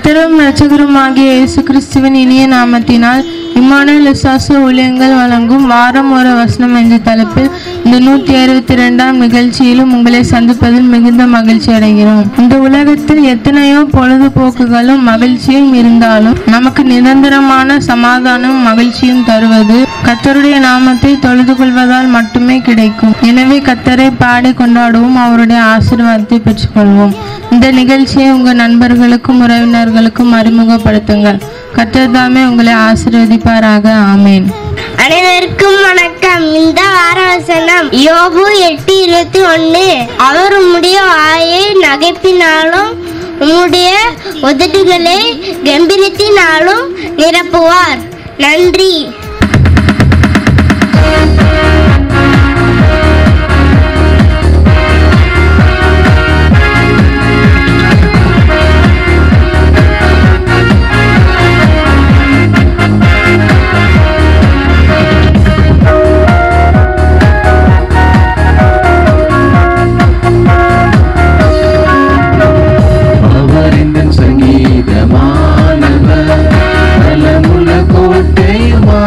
கர்த்தரும் இரட்சகருமாகிய இயேசு கிறிஸ்துவின் இனிய நாமத்தினால் இம்மானுவேல் விசுவாச ஊழியங்கள் வழங்கும் வாரம் ஒரு வசனம் என்ற தலைப்பில் இந்த நூற்றி அறுபத்தி ரெண்டாம் நிகழ்ச்சியிலும் உங்களை சந்திப்பதில் மிகுந்த மகிழ்ச்சி அடைகிறோம் இந்த உலகத்தில் எத்தனையோ பொழுதுபோக்குகளும் மகிழ்ச்சியும் இருந்தாலும் நமக்கு நிரந்தரமான சமாதானமும் மகிழ்ச்சியும் தருவது கர்த்தருடைய நாமத்தை தொழுது கொள்வதால் மட்டுமே கிடைக்கும் எனவே கர்த்தரை பாடி கொண்டாடுவோம் அவருடைய ஆசீர்வாதத்தை பெற்றுக்கொள்வோம் இந்த நிகழ்ச்சியை உங்க நண்பர்களுக்கும் உறவினர்களுக்கும் அறிமுகப்படுத்துங்கள் கர்த்தர் தாமே உங்களை ஆசீர்வதிப்பாராக ஆமேன் அனைவருக்கும் வணக்கம் இந்த வார வசனம் யோபு எட்டு இருபத்தி ஒன்று அவர் உம்முடைய வாயை நகைப்பினாலும் உம்முடைய உதடுகளை கம்பீரத்தினாலும் நிரப்புவார் நன்றி அவரின் சங்கீதமானவர் நலமுள்ள கோட்டையுமா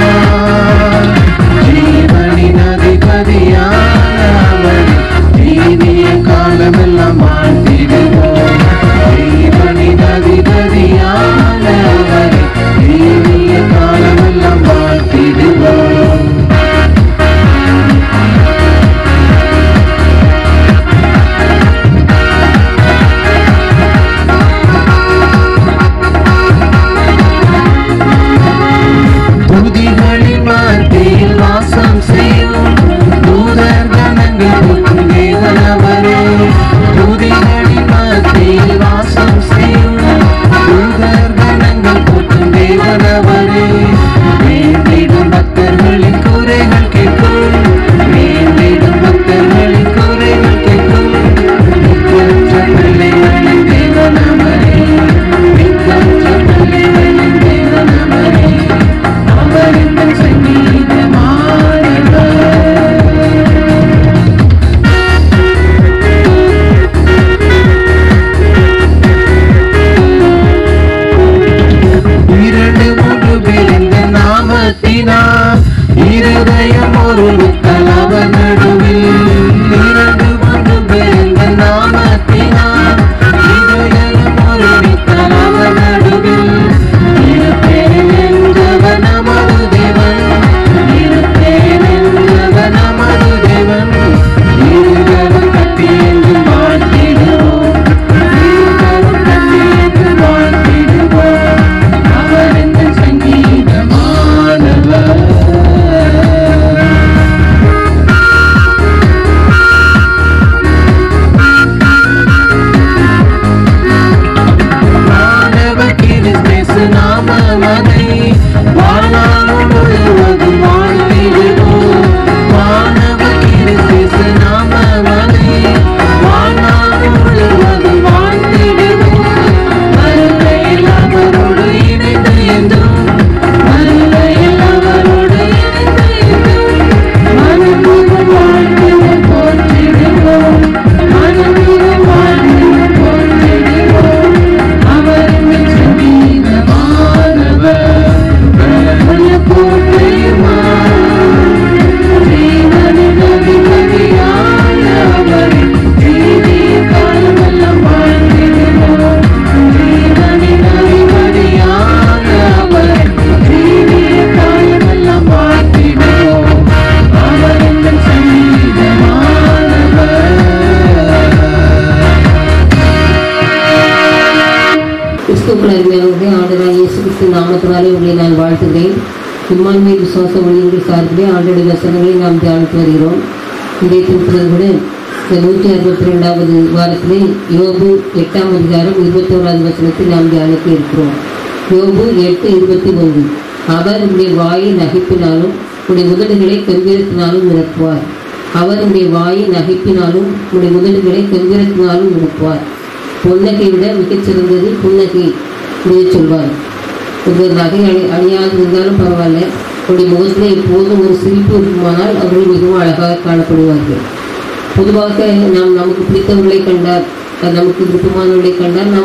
ஜீவனின் அதிபதியான அவர் தீனிய காலமெல்லாம் வாழ்த்திடுவோம் ஜீவனின் அதிபதியான அவர் தீனிய காலமெல்லாம் வாழ்த்திடுவோம் துதிகளின் மத்தியில் வாசம் செய்யும் தூதர் கணங்கள் போற்றும் தேவனவரே துதிகளின் மத்தியில் வாசம் செய்யும் தூதர் கணங்கள் போற்றும் தேவனவரே வேண்டிடும் பக்தர்களின் குறைகள் கேட்கும் வேண்டிடும் பக்தர்களின் குறைகள் கேட்கும் நிக்கற்ற பிள்ளைகளின் தேவனவரே நிக்கற்ற பிள்ளைகளின் தேவனவரே அவரின் சங்கீதமானவர் இரண்டு மூன்று பிரிந்த நாமத்தினார் இருதயம் ஒரு முத்தலவ நடுவில் இரண்டு மூன்று பிரிந்த நாமத்தினார் இருதயம் ஒரு முத்தலவ நடுவில் இருப்பேன் என்றவர் நமது தேவன் இருப்பேன் என்றவர் நமது தேவன் இருவரும் கட்டி என்று வாழ்த்திடுவோம் இருவரும் கட்டி என்று வாழ்த்திடுவோம் அவர் இந்த சங்கீதமானவர் மாணவ கிறிஸ்து நாமமதை வாழ்நாள் முழுவதும் வாழ்த்திடுவோம் மாணவ கிறிஸ்து நாமமதை வாழ்நாள் முழுவதும் வாழ்த்திடுவோம் மறுமையில் அவரோடு இணைந்து என்றும் மறுமையில் அவரோடு இணைந்து என்றும் மனமுகம் வாழ்ந்து போற்றிடுவோம் மனமுகம் வாழ்ந்து போற்றிடுவோம் அவரின் சங்கீதமானவர் பிரபல கோட்டையுமா ஜீவனின் அதிபதியான அவரின் நீதிய காலமெல்லாம் வாழ்ந்திடுவோம் ஜீவனின் அதிபதியான அவரின் நீதிய காலமெல்லாம் வாழ்த்திடுவோம் அவரின் சங்கீதமானவர் கிறிஸ்துக்கள் அருமையானவர்களே ஆண்டவராக இயேசு கிறிஸ்து நாமத்தினாலே உங்களை நான் வாழ்த்துகிறேன் இம்மான்மை விசுவாச ஒளியுடைய சார்பிலே ஆண்டோடைய வசனங்களை நாம் தியானித்து வருகிறோம் இதை திருப்பதோடு இந்த நூற்றி அறுபத்தி ரெண்டாவது வாரத்திலே யோபு எட்டாம் அதிகாரம் இருபத்தோராவது வசனத்தை நாம் தியானிக்க இருக்கிறோம் யோபு எட்டு இருபத்தி ஒன்று அவர் உடைய வாயை நகைப்பினாலும் உடைய உதடுகளை கம்பீரத்தினாலும் நிரப்புவார் அவர் உடைய வாயை நகைப்பினாலும் உடைய உதடுகளை கம்பீரத்தினாலும் நிரப்புவார் புன்னகை விட மிகச்சிறந்தது புன்னகை என்று சொல்வார் ஒரு நகை அணி அணியாது இருந்தாலும் பரவாயில்ல அவருடைய முகத்தில் எப்போதும் ஒரு சிரிப்பு இருக்குமானால் அவர்கள் மிகவும் அழகாக காணப்படுவார்கள் பொதுவாக நாம் நமக்கு பிடித்தவர்களை கண்டால் அது நமக்கு விருப்பமானவர்களை கண்டால் நாம்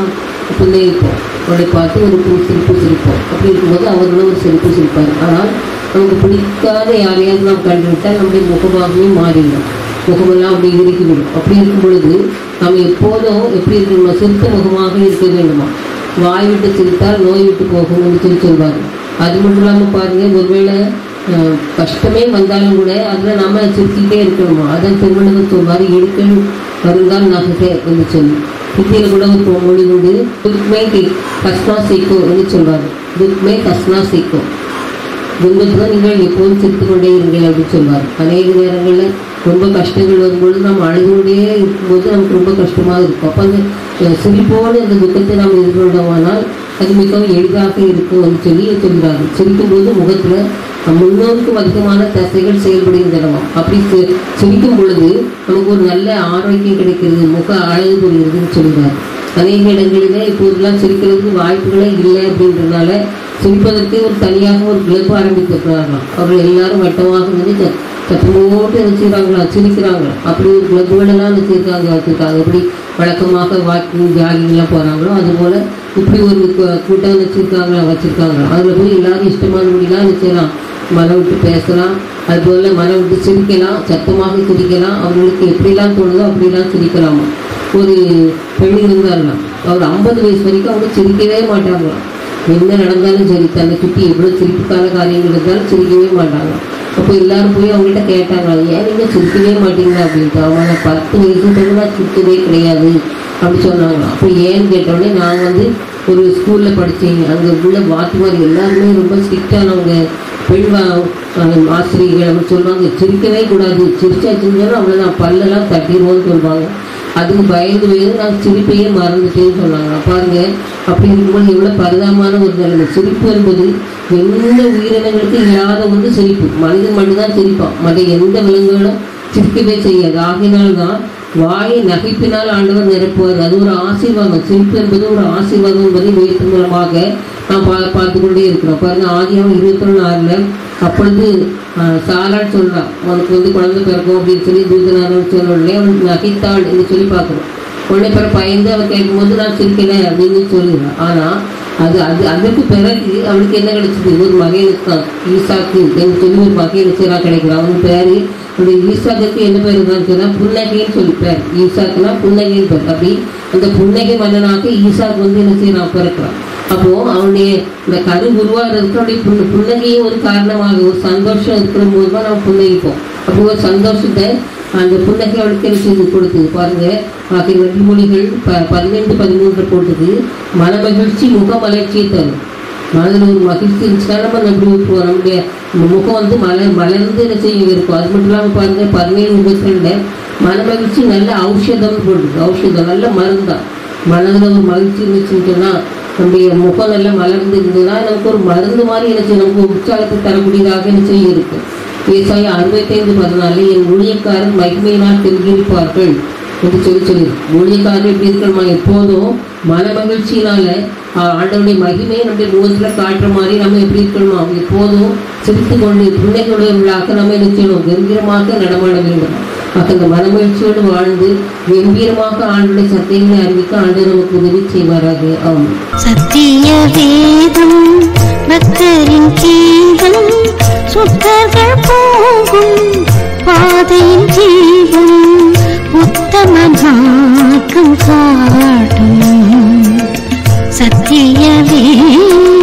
புன்னகிப்போம் அவளை பார்த்து ஒரு புது சிரிப்பு சிரிப்போம் அப்படி இருக்கும்போது அவர்களும் ஒரு சிரிப்பு சிரிப்பார் ஆனால் நமக்கு பிடிக்காத யாரையாவது நாம் கண்டுவிட்டால் நம்முடைய முகமாகவே மாறிடும் முகமெல்லாம் அப்படி இறுக்கிவிடும் அப்படி இருக்கும் பொழுது நாம் எப்போதும் எப்படி இருக்கணுமா சிரித்த முகமாக இருக்க வேண்டுமா வாய் விட்டு சிரித்தால் நோய் விட்டு போகும் என்று சொல்லி சொல்வார் அது மட்டும் இல்லாமல் பாருங்க ஒருவேளை அஹ், கஷ்டமே வந்தாலும் கூட அதில் நாம சிரிச்சுக்கிட்டே இருக்கணுமா அதான் திருமணம் சொல்வார் எடுக்கணும் வருங்கால் நகை என்று சொல்லி ஹிந்தியில் கூட ஒரு மொழி உண்டு துக்மே கஸ்னா சீக்கோ என்று சொல்வார் துக்மே கஸ்னா சீக்கோ துன்பத்தில் நீங்கள் எப்போதும் சிரித்து கொண்டே இருங்கள் அப்படின்னு சொல்வார் அநேக நேரங்களில் ரொம்ப கஷ்டங்கள் வரும்பொழுது நாம் அழுது கொண்டே இருக்கும்போது நமக்கு ரொம்ப கஷ்டமாக இருக்கும் அப்போ அந்த அஹ், சிரிப்போடு அந்த துக்கத்தை நாம் எதிர்கொண்டோமானால் அது மிகவும் எளிதாக இருக்கும் என்று சொல்லி சொல்கிறார்கள் சிரிக்கும்போது முகத்தில் முன்னோருக்கும் அதிகமான தசைகள் செயல்படுகின்றன அப்படி சி- சிரிக்கும் பொழுது நமக்கு ஒரு நல்ல ஆரோக்கியம் கிடைக்கிறது முக அழகு புரிகிறதுன்னு சொல்கிறார் அநேக இடங்களிலே இப்போதெல்லாம் சிரிக்கிறதுக்கு வாய்ப்புகளே இல்லை அப்படின்றதுனால சிரிப்பதற்கு ஒரு தனியாக ஒரு கிளப் ஆரம்பித்திருக்கிறார்களாம் அவர்கள் எல்லாரும் வட்டமாக இருந்து சத்தமோட்டு வச்சுக்கிறாங்களா சிரிக்கிறாங்களா அப்படி ஒரு கிளப்புகளெல்லாம் வச்சுருக்காங்க வச்சுருக்காங்க எப்படி வழக்கமாக வாக்கிங் ஜாகிங்லாம் போகிறாங்களோ அதுபோல் இப்படி ஒரு கூ- கூட்டம் வச்சுருக்காங்களா வச்சுருக்காங்களா அதில் போய் எல்லாரும் இஷ்டமானபடிலாம் வச்சுக்கலாம் மனம் விட்டு பேசலாம் அதுபோல் மனம் விட்டு சிரிக்கலாம் சத்தமாக சிரிக்கலாம் அவர்களுக்கு எப்படிலாம் தோணுதோ அப்படிலாம் சிரிக்கலாமா ஒரு பெண் இருந்தார்களாம் அவர் ஐம்பது வயசு வரைக்கும் அவங்க சிரிக்கவே மாட்டாங்களாம் என்ன நடந்தாலும் சரி தன்னை சுற்றி எவ்வளோ சிரிப்புக்கான காரியங்கள் இருந்தாலும் சிரிக்கவே மாட்டாங்க அப்போ எல்லாரும் போய் அவங்கள்ட்ட கேட்டாங்க ஏன் நீங்கள் சிரிக்கவே மாட்டீங்க அப்படின்ட்டு அவங்க நான் பத்து வயசு பிறகு நான் சிரிக்கவே கிடையாது அப்படி சொன்னாங்க அப்போ ஏன்னு கேட்டோடனே நான் வந்து ஒரு ஸ்கூலில் படித்தேன் அங்கே உள்ள வாத்திமார் எல்லாருமே ரொம்ப ஸ்ட்ரிக்டானவங்க பெண் வா- அஹ் ஆசிரியர்கள் அப்படி சொல்லுவாங்க சிரிக்கவே கூடாது சிரிச்சா சிரிச்சாலும் அவ்வளோதான் பல்லெல்லாம் தட்டிடுவோம்னு சொல்லுவாங்க அதுக்கு பயந்து பயந்து நான் சிரிப்பையே மறந்துட்டேன்னு சொன்னாங்க பாருங்க அப்படி இருக்கும்போது எவ்வளோ பரிதாபமான ஒரு நிலைமை சிரிப்பு என்பது எந்த உயிரினங்களுக்கு இல்லாத ஒன்று சிரிப்பு மனிதன் மட்டும்தான் சிரிப்பான் மற்ற எந்த விலங்குகளும் சிரிக்கவே செய்யாது ஆகினால் தான் வாயை நகைப்பினால் ஆண்டவர் நிரப்புவார் அது ஒரு ஆசீர்வாதம் சிரிப்பு என்பது ஒரு ஆசீர்வாதம் என்பதை வேற்று மூலமாக நாம் பா பார்த்து கொண்டே இருக்கிறோம் பாருங்க ஆதியாகம் இருபத்தொன்று ஆறில் அப்பொழுது ஆஹ், சாராள் சொல்றான் உனக்கு வந்து குழந்தை பிறக்கும் அப்படின்னு சொல்லி தூதனாரன் சொன்ன உடனே அவன் நகைத்தாள் என்று சொல்லி பார்க்குறோம் உடனே பிற பயந்து அவன் கேட்கும்போது நான் சிரிக்கல அப்படின்னு சொல்லிடுறான் ஆனால் அது அது அதற்கு பிறகு அவனுக்கு என்ன கிடைச்சது ஒரு மகனுக்கு தான் ஈசாக்கு என்று சொல்லி ஒரு மகன் சிறா கிடைக்கிறான் அவன் பேர் அப்படி ஈசாக்கு என்ன பேர் இருந்தான்னு சொன்னால் புன்னகைன்னு சொல்லி பேர் ஈசாக்குனா புன்னகைன்னு பேர் அப்படி அந்த புன்னகை மன்னனாக ஈசாக்கு வந்து என்ன செய்யறான் பிறக்கிறான் அப்போ அவனுடைய இந்த கரு உருவாகிறதுக்கு அவருடைய புண்ண புன்னகையே ஒரு காரணமாக ஒரு சந்தோஷம் இருக்கிற போது தான் நம்ம புன்னகிப்போம் அப்போ ஒரு சந்தோஷத்தை அந்த புன்னகை அவளுக்கு என்ன செய்து கொடுத்தது பாருங்க ஆகிய வெள்ளிமொழிகள் ப பதினைந்து பதிமூன்று போட்டது மனமகிழ்ச்சி முக மலர்ச்சியை தரும் மனதில் ஒரு மகிழ்ச்சி இருந்துச்சுன்னா நம்ம நம்பி விட்டுருவோம் நம்முடைய முகம் வந்து மலர் மலர்ந்து என்ன செய்யும் இருக்கும் அது மட்டும் இல்லாமல் பாருங்க பதினேழு இருபத்தி ரெண்டு மனமகிழ்ச்சி நல்ல ஔஷதம் போடுது ஔஷதம் நல்ல மருந்தான் மனதில் ஒரு மகிழ்ச்சி இருந்துச்சுன்னு சொன்னால் நம்முடைய முகம் நல்லா மலர்ந்து இருந்ததுன்னா நமக்கு ஒரு மருந்து மாதிரி என்ன செய்யும் நமக்கு உற்சாகத்தை தரக்கூடியதாக என்ன செய்ய இருக்கும் ஏசாய அறுபத்தைந்து பதினாலு என் ஊழியக்காரன் மகிமையினால் திருகியிருப்பார்கள் என்று சொல்லி சொல்லி ஊழியக்காரர் எப்படி இருக்கணுமா எப்போதும் மன மகிழ்ச்சியினால ஆஹ், ஆண்டவருடைய மகிமையை நம்முடைய முகத்தில் காட்டுற மாதிரி நம்ம எப்படி இருக்கணுமா எப்போதும் சிரித்து கொண்டு புண்ணைகளுடையவர்களாக நம்ம என்ன செய்யணும் கம்பீரமாக நடமாட வேண்டும் ஆக அந்த மனமகிழ்ச்சியோடு வாழ்ந்து கம்பீரமாக ஆண்டுடைய சத்தியங்களை அறிவிக்க ஆண்டு நமக்கு உதவி செய்வாராக ஆமாம் சத்திய வேதம் பக்தரின் கீதம் சுத்தர்கள் போகும் பாதையின் ஜீவன் உத்தம மார்க்கம் காட்டும் சத்திய வேதம்